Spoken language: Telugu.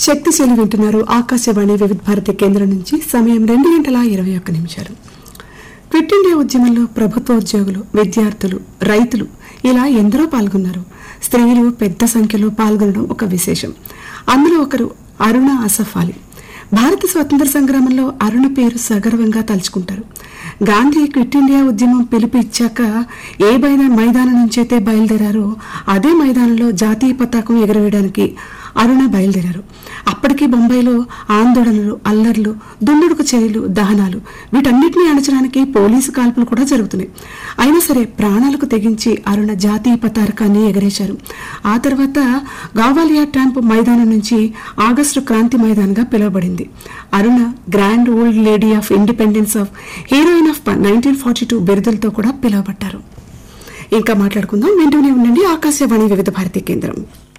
శక్తిశీలి వింటున్నారు ఆకాశవాణి వివిధ భారతి కేంద్రం నుంచి సమయం రెండు గంటల ఇరవై ఒక్క నిమిషాలు క్విట్ ఇండియా ఉద్యమంలో ప్రభుత్వ ఉద్యోగులు విద్యార్థులు రైతులు ఇలా ఎందరో పాల్గొన్నారు స్త్రీలు పెద్ద సంఖ్యలో పాల్గొనడం ఒక విశేషం అందులో ఒకరు అరుణ అసఫ్ అలీ భారత స్వతంత్ర సంగ్రామంలో అరుణ పేరు సగర్వంగా తలుచుకుంటారు గాంధీ క్విట్ ఇండియా ఉద్యమం పిలుపు ఇచ్చాక ఏ మైదా మైదానం నుంచైతే బయలుదేరారో అదే మైదానంలో జాతీయ పతాకం ఎగరవేయడానికి అరుణ బయలుదేరారు అప్పటికి బొంబాయిలో ఆందోళనలు అల్లర్లు దుందుడుకు చర్యలు దహనాలు వీటన్నిటిని అణచడానికి పోలీసు కాల్పులు కూడా జరుగుతున్నాయి అయినా సరే ప్రాణాలకు తెగించి అరుణ జాతీయ పతాకాన్ని ఎగరేశారు ఆ తర్వాత గావాలియా ట్యాంప్ మైదానం నుంచి ఆగస్టు క్రాంతి మైదానంగా పిలువబడింది Aruna grand old lady of independence of heroine of nineteen forty two బిరుదులతో కూడా పిలువబడ్డారు ఇంకా మాట్లాడుకుందాం వింటూనే ఉండండి ఆకాశవాణి వివిధ భారతి కేంద్రం